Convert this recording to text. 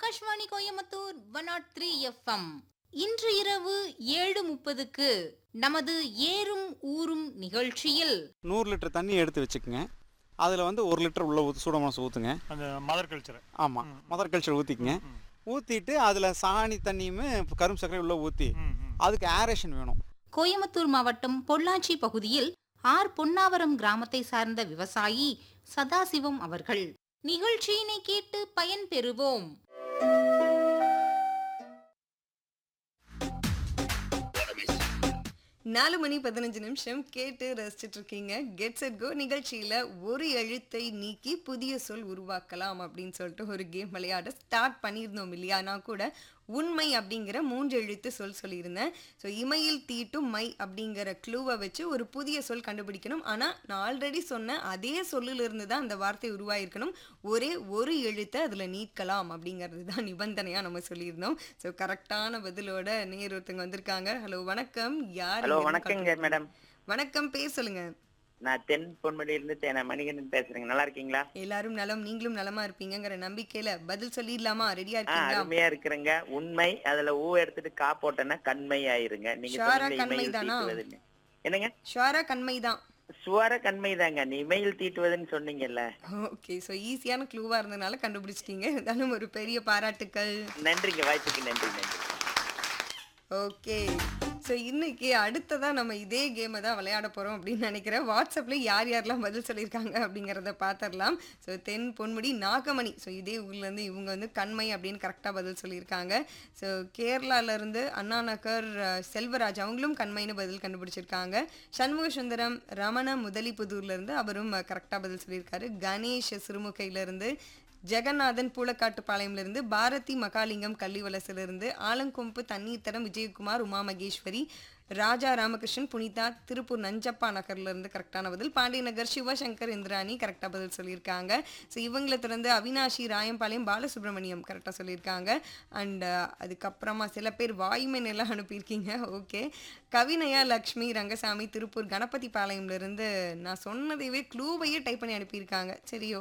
Akashvani Coimbatore one naught three FM இன்று இரவு ஏழு முப்பதுக்கு நமது ஏறும் ஊரும் நிகழ்ச்சியில் நூறு லிட்டர் தண்ணி எடுத்து வச்சுக்கோங்க அதில் வந்து ஒரு லிட்டர் உள்ள ஊற்று சூடமாசம் ஊற்றுங்க அந்த மதர் கல்ச்சர் ஆமாம் மதர் கல்ச்சர் ஊற்றிக்கங்க ஊற்றிட்டு அதில் சாணி தண்ணியுமே கரும்பு சர்க்கரை உள்ளே ஊற்றி அதுக்கு ஏரேஷன் வேணும் கோயம்புத்தூர் மாவட்டம் பொள்ளாச்சி பகுதியில் ஆர் பொன்னாவரம் கிராமத்தை சார்ந்த விவசாயி சதாசிவம் அவர்கள் நிகழ்ச்சியினை கேட்டு பயன்பெறுவோம் நாலு மணி பதினஞ்சு நிமிஷம் கேட்டு ரசிச்சிட்டு இருக்கீங்க கெட் செட் கோ நிகழ்ச்சியில ஒரு எழுத்தை நீக்கி புதிய சொல் உருவாக்கலாம் அப்படின்னு சொல்லிட்டு ஒரு கேம் விளையாட ஸ்டார்ட் பண்ணியிருந்தோம் இல்லையா நான் கூட உண்மை அப்படிங்கிற மூன்று எழுத்து சொல் சொல்லியிருந்தேன் ஸோ இமையில் தீட்டும் மை அப்படிங்கிற க்ளூவை வச்சு ஒரு புதிய சொல் கண்டுபிடிக்கணும் ஆனால் நான் ஆல்ரெடி சொன்ன அதே சொல்லிலிருந்து தான் அந்த வார்த்தை உருவாயிருக்கணும் ஒரே ஒரு எழுத்தை அதில் நீக்கலாம் அப்படிங்கிறது தான் நிபந்தனையாக நம்ம சொல்லியிருந்தோம் ஸோ கரெக்டான பதிலோட நேர் ஒருத்தங்க வந்திருக்காங்க ஹலோ வணக்கம் யார் ஹலோ இங்க இருந்து வணக்கங்க call பண்றீங்க? மேடம் வணக்கம் பேர் சொல்லுங்க நான் தென் பொன்முடியிலிருந்து தேன மணிகண்டன் பேசுறேங்க நல்லா இருக்கீங்களா எல்லாரும் நலம் நீங்களும் நலமா இருப்பீங்கங்கிற நம்பிக்கையில பதில் சொல்லிடலாமா ரெடியா ஆ இருக்கீங்களா அருமையா இருக்கிறேங்க உண்மை அதுல ஊ எடுத்துட்டு கா போட்டேன்னா கண்மை ஆயிருங்க நீங்க ஷுவரா சொன்னீங்க கண்மை இமையில் தானா? தீட்டுவதுன்னு என்னங்க ஷுவரா கண்மைதான் சுவார கண்மை தாங்க நீ இமையில் தீட்டுவதுன்னு சொன்னீங்கல்ல ஓகே ஸோ ஈஸியான க்ளூவா இருந்தனால கண்டுபிடிச்சிட்டீங்க இருந்தாலும் ஒரு பெரிய பாராட்டுக்கள் நன்றிங்க வாய்ப்புக்கு நன்றி நன்றி ஓகே ஸோ இன்னைக்கு அடுத்ததா நம்ம இதே கேமை தான் விளையாட போகிறோம் அப்படின்னு நினைக்கிறேன் வாட்ஸ்அப்பில் யார் யாரெல்லாம் பதில் சொல்லியிருக்காங்க அப்படிங்கிறத பார்த்துடலாம் so then Ponmudi Nagamani so இதே ஊர்லேருந்து இவங்க வந்து கண்மை அப்படின்னு கரெக்டாக பதில் சொல்லியிருக்காங்க ஸோ கேரளாலேருந்து அண்ணா நகர் அஹ், செல்வராஜ் அவங்களும் கண்மைன்னு பதில் கண்டுபிடிச்சிருக்காங்க சண்முக சுந்தரம் ரமண முதலிப்புதூர்லேருந்து அவரும் கரெக்டாக பதில் சொல்லியிருக்காரு கணேஷ் சிறுமுகையிலேருந்து ஜெகநாதன் பூலக்காட்டுப்பாளையம்லேருந்து பாரதி மகாலிங்கம் கள்ளிவலசிலிருந்து ஆலங்கொம்பு தண்ணீர் தரம் விஜயகுமார் உமா மகேஸ்வரி ராஜா ராமகிருஷ்ணன் புனிதா திருப்பூர் நஞ்சப்பா நகர்ல இருந்து கரெக்டான பதில் பாண்டிய நகர் சிவசங்கர் இந்திராணி கரெக்டாக பதில் சொல்லியிருக்காங்க ஸோ இவங்களை தொடர்ந்து அவினாஷி ராயம்பாளையம் பாலசுப்ரமணியம் கரெக்டாக சொல்லியிருக்காங்க அண்ட் அதுக்கப்புறமா சில பேர் வாய்மன் எல்லாம் அனுப்பியிருக்கீங்க ஓகே கவினயா லக்ஷ்மி ரங்கசாமி திருப்பூர் கணபதி பாளையம்ல இருந்து நான் சொன்னதையே க்ளூவையே டைப் பண்ணி அனுப்பியிருக்காங்க சரி